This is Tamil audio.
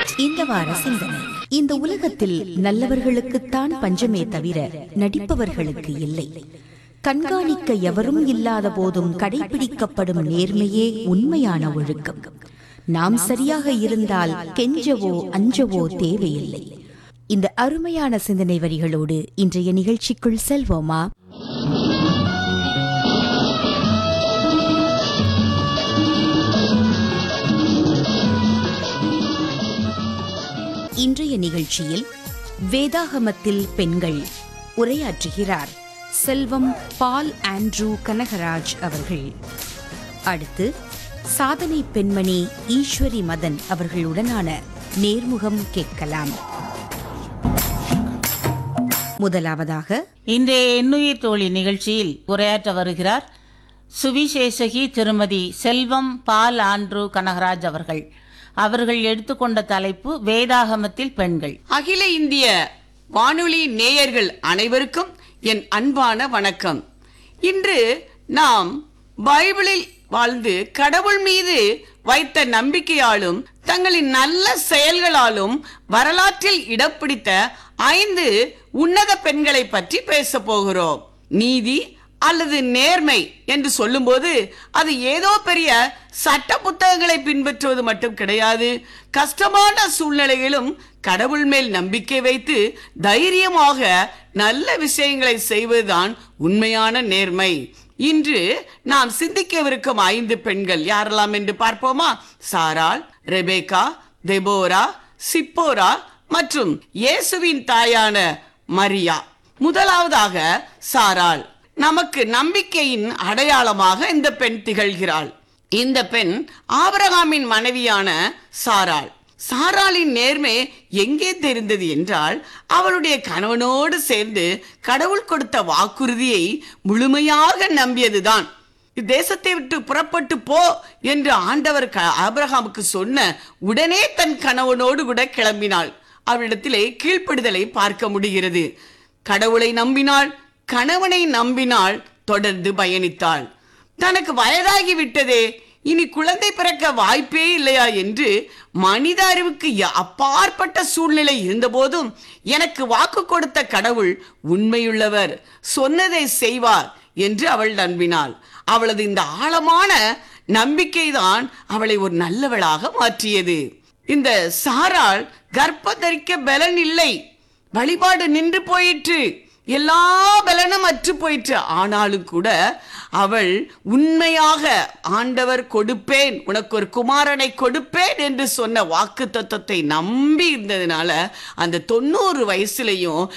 இந்த வார சிந்தனை இந்த உலகத்தில் நல்லவர்களுக்குத்தான் பஞ்சமே தவிர நடிப்பவர்களுக்கு இல்லை கண்காணிக்க எவரும் இல்லாத போதும் கடைபிடிக்கப்படும் நேர்மையே உண்மையான ஒழுக்கம் நாம் சரியாக இருந்தால் கெஞ்சவோ அஞ்சவோ தேவையில்லை இந்த அருமையான சிந்தனை வரிகளோடு இன்றைய நிகழ்ச்சிக்குள் செல்வோமா இன்றைய நிகழ்ச்சியில் வேதாகமத்தில் பெண்கள் உரையாற்றுகிறார் செல்வம் பால் ஆண்ட்ரூ கனகராஜ் அவர்கள் அடுத்து சாதனை பெண்மணி ஈஸ்வரி மதன் அவர்களுடனான நேர்முகம் கேட்கலாம் முதலாவதாக இன்றைய எண்ணுயிர் தோழி நிகழ்ச்சியில் உரையாற்ற வருகிறார் சுவிசேஷகி திருமதி செல்வம் பால் ஆண்ட்ரூ கனகராஜ் அவர்கள் அவர்கள் எடுத்துக்கொண்ட தலைப்பு வேதாகமத்தில் பெண்கள் அகில இந்திய வானொலி நேயர்கள் அனைவருக்கும் என் அன்பான வணக்கம் இன்று நாம் பைபிளில் வாழ்ந்து கடவுள் மீது வைத்த நம்பிக்கையாலும் தங்களின் நல்ல செயல்களாலும் வரலாற்றில் இடம் பிடித்த ஐந்து உன்னத பெண்களை பற்றி பேச போகிறோம் நீதி அல்லது நேர்மை என்று சொல்லும்போது அது ஏதோ பெரிய சட்ட புத்தகங்களை பின்பற்றுவது மட்டும் கிடையாது கஷ்டமான சூழ்நிலையிலும் கடவுள் மேல் நம்பிக்கை வைத்து தைரியமாக நல்ல விஷயங்களை செய்வதுதான் உண்மையான நேர்மை இன்று நாம் சிந்திக்கவிருக்கும் ஐந்து பெண்கள் யாரெல்லாம் என்று பார்ப்போமா சாராள் ரெபேக்கா தெபோரா சிப்போரா மற்றும் இயேசுவின் தாயான மரியா முதலாவதாக சாராள் நமக்கு நம்பிக்கையின் அடையாளமாக இந்த பெண் திகழ்கிறாள் இந்த பெண் ஆபிரகாமின் மனைவியான சாராள் சாராளின் நேர்மை எங்கே தெரிந்தது என்றால் அவளுடைய கணவனோடு சேர்ந்து கடவுள் கொடுத்த வாக்குறுதியை முழுமையாக நம்பியதுதான் தேசத்தை விட்டு புறப்பட்டு போ என்று ஆண்டவர் க- ஆபிரகாமுக்கு சொன்ன உடனே தன் கணவனோடு கூட கிளம்பினாள் அவரிடத்திலே கீழ்ப்படுதலை பார்க்க முடிகிறது கடவுளை நம்பினாள் கணவனை நம்பினாள் தொடர்ந்து பயணித்தாள் தனக்கு வயதாகி விட்டதே இனி குழந்தை பிறக்க வாய்ப்பே இல்லையா என்று மனித அறிவுக்கு ய- அப்பாற்பட்ட சூழ்நிலை இருந்தபோதும் எனக்கு வாக்கு கொடுத்த கடவுள் உண்மையுள்ளவர் சொன்னதை செய்வார் என்று அவள் நம்பினாள் அவளது இந்த ஆழமான நம்பிக்கைதான் அவளை ஒரு நல்லவளாக மாற்றியது இந்த சாராள் கர்ப்பம் தரிக்க பலன் இல்லை வழிபாடு நின்று போயிற்று எல்லா பலனும் அற்று போயிற்று ஆனாலும் கூட அவள் உண்மையாக ஆண்டவர் கொடுப்பேன் உனக்கு ஒரு குமாரனை கொடுப்பேன் என்று சொன்ன வாக்கு தத்துவத்தை நம்பி இருந்ததுனால அந்த தொண்ணூறு வயசுலையும்